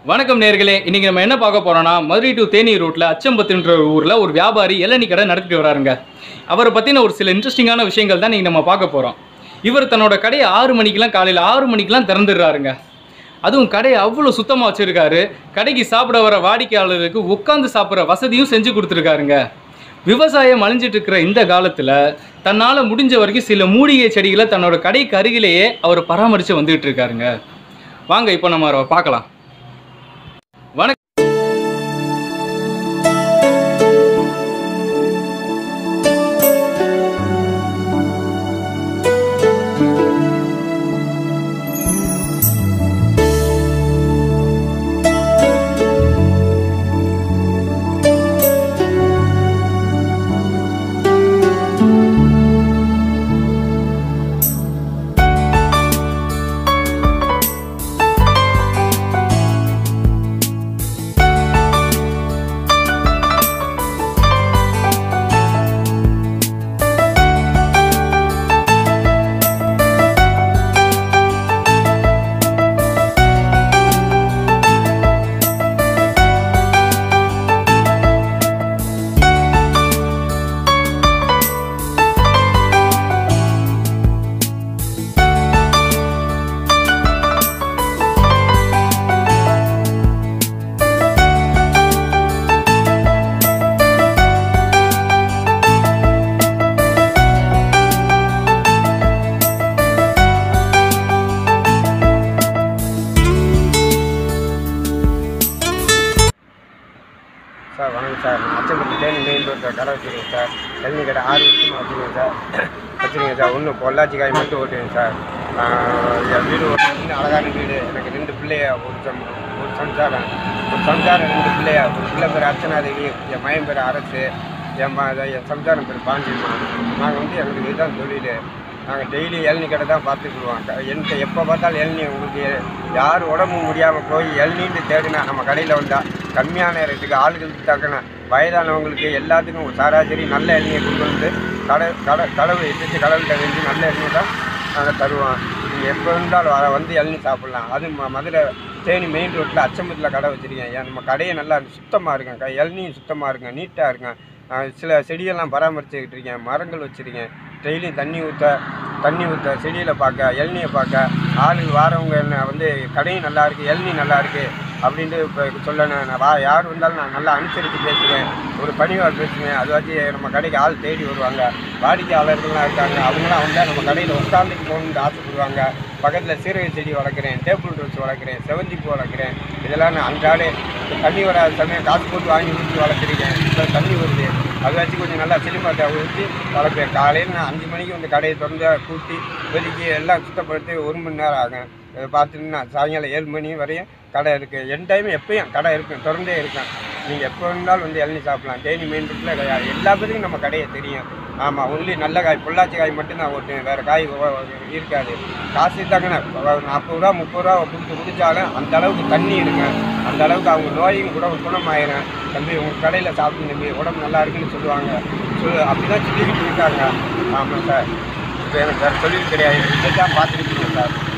வணக்கம் நேர்களே இன்னைக்கு நம்ம என்ன பார்க்க போறோம்னா மதுரை டு தேனி ரூட்ல அச்சம்பத்துன்ற ஒரு ஊர்ல ஒரு வியாபாரி இளநீ கடை நடத்திட்டு வராருங்க அவரை பத்தின ஒரு சில இன்ட்ரெஸ்டிங்கான விஷயங்கள் தான் இன்னைக்கு நம்ம பார்க்க போறோம் இவர் தன்னோட கடையை ஆறு மணிக்கெல்லாம் காலையில் ஆறு மணிக்கெல்லாம் திறந்துடுறாருங்க அதுவும் கடையை அவ்வளோ சுத்தமாக வச்சிருக்காரு கடைக்கு சாப்பிட வர வாடிக்கையாளருக்கு உட்காந்து சாப்பிட்ற வசதியும் செஞ்சு கொடுத்துருக்காருங்க விவசாயம் அழிஞ்சிட்டு இருக்கிற இந்த காலத்தில் தன்னால் முடிஞ்ச வரைக்கும் சில மூலிகை செடிகளை தன்னோட கடைக்கு அருகிலேயே அவர் பராமரித்து வந்துகிட்டு இருக்காருங்க வாங்க இப்போ நம்ம அவரை பார்க்கலாம் வணக்கம் சார் வணக்கம் சார் நான் அச்சம்பட்டி தேனி மெயின் ரோட்டில் கடை வச்சுருக்கேன் சார் தண்ணி கடை ஆறு வருஷமாக வச்சுருக்கேன் சார் வச்சுருக்கேன் சார் ஒன்று பொள்ளாச்சி காய் மட்டும் ஓட்டுவேன் சார் ஆஹ் என் வீடு ஒரு சின்ன அழகான வீடு எனக்கு ரெண்டு பிள்ளைய ஒரு சம் ஒரு சம்சாரம் ஒரு சம்சாரம் ரெண்டு பிள்ளையா ஒரு பிள்ளை பேர் அர்ச்சனாதேவி என் மயன் பேர் அரசு என் ம என் சம்சாரம் பேர் பாண்டியம்மா நாங்கள் வந்து எங்களுக்கு இதுதான் தொழில் நாங்கள் டெய்லி இளநீ கடை தான் பார்த்துக்குருவோம் என்கிட்ட எப்போ பார்த்தாலும் இளநீ உங்களுக்கு யார் உடம்பு முடியாமல் போய் இளநீன்னு தேடினா நம்ம கடையில் வந்தால் கம்மியான ரேட்டுக்கு ஆளுகளுக்கு தக்கன வயதானவங்களுக்கு எல்லாத்துக்கும் ஒரு சராசரி நல்ல எண்ணெயை கொண்டு வந்து கடை கடை கடவுள் எதிர்த்து கடவுள்கிட்ட வேண்டி நல்ல எண்ணெயை தான் நாங்கள் தருவோம் நீங்கள் எப்போ இருந்தாலும் வர வந்து இளநீ சாப்பிட்லாம் அது ம மதுரை தேனி மெயின் ரோட்டில் அச்சம்பத்தில் கடை வச்சுருக்கேன் ஏன் நம்ம கடையை நல்லா சுத்தமாக இருக்கும் க இளநியும் சுத்தமாக இருக்கும் நீட்டாக இருக்கும் ஆஹ் சில செடியெல்லாம் பராமரிச்சுக்கிட்டு இருக்கேன் மரங்கள் வச்சுருக்கேன் டெய்லியும் தண்ணி ஊற்ற தண்ணி ஊற்ற செடியில் பார்க்க இளநியை பார்க்க ஆளுங்க வாரவங்க என்ன வந்து கடையும் நல்லா இருக்குது இளநீ நல்லா இருக்குது அப்படின்ட்டு இப்போ சொல்லணும் நான் வா யார் வந்தாலும் நான் நல்லா அனுசரித்து பேசுவேன் ஒரு பணிவாக பேசுவேன் அது வச்சு நம்ம கடைக்கு ஆள் தேடி வருவாங்க வாடிக்கையாளர்கள்லாம் இருக்காங்க அவங்களாம் வந்தால் நம்ம கடையில் உட்காந்துட்டு போகணுன்னு ஆசைப்படுவாங்க பக்கத்தில் சீரக செடி வளர்க்குறேன் டேபிள் ரோஸ் வளர்க்குறேன் செவந்தி பூ வளர்க்குறேன் இதெல்லாம் நான் அன்றாடே தண்ணி வராத சமயம் காசு போட்டு வாங்கி ஊற்றி வளர்க்குறீங்க இப்போ தண்ணி வருது அதை வச்சு கொஞ்சம் நல்லா செழிப்பாட்டை ஊற்றி வளர்ப்பேன் காலையில் நான் அஞ்சு மணிக்கு வந்து கடையை திறந்து கூட்டி வெளிக்கு எல்லாம் சுத்தப்படுத்தி ஒரு மணி நேரம் ஆகும் இதை பார்த்துட்டு நான் சாயங்காலம் ஏழு மணி வரையும் கடை இருக்குது என் டைம் எப்பயும் கடை இருக்கும் திறந்தே இருக்கும் நீங்கள் எப்போ இருந்தாலும் வந்து இளநீ சாப்பிடலாம் தேனி மெயின் ரோட்டில் கிடையாது எல்லா பேருக்கும் நம்ம கடையை தெரியும் ஆமாம் ஒன்லி நல்ல காய் பொள்ளாச்சி காய் மட்டும்தான் ஓட்டுவேன் வேறு காய் ஒ- ஒ- இருக்காது காசு தாங்கண்ணே நாற்பது ரூபா முப்பது ரூபா கொடுத்து குடித்தாலும் அந்த அளவுக்கு தண்ணி இருங்க அந்த அளவுக்கு அவங்க நோயும் கூட குணமாயிரும் தம்பி உங்கள் கடையில் சாப்பிட்டு தம்பி உடம்பு நல்லா இருக்குன்னு சொல்லுவாங்க சொல்லு அப்படி தான் சொல்லிக்கிட்டு இருக்காங்க ஆமாம் சார் இப்போ எனக்கு வேறு தொழில் கிடையாது இதை தான் பார்த்துருக்கீங்க சார்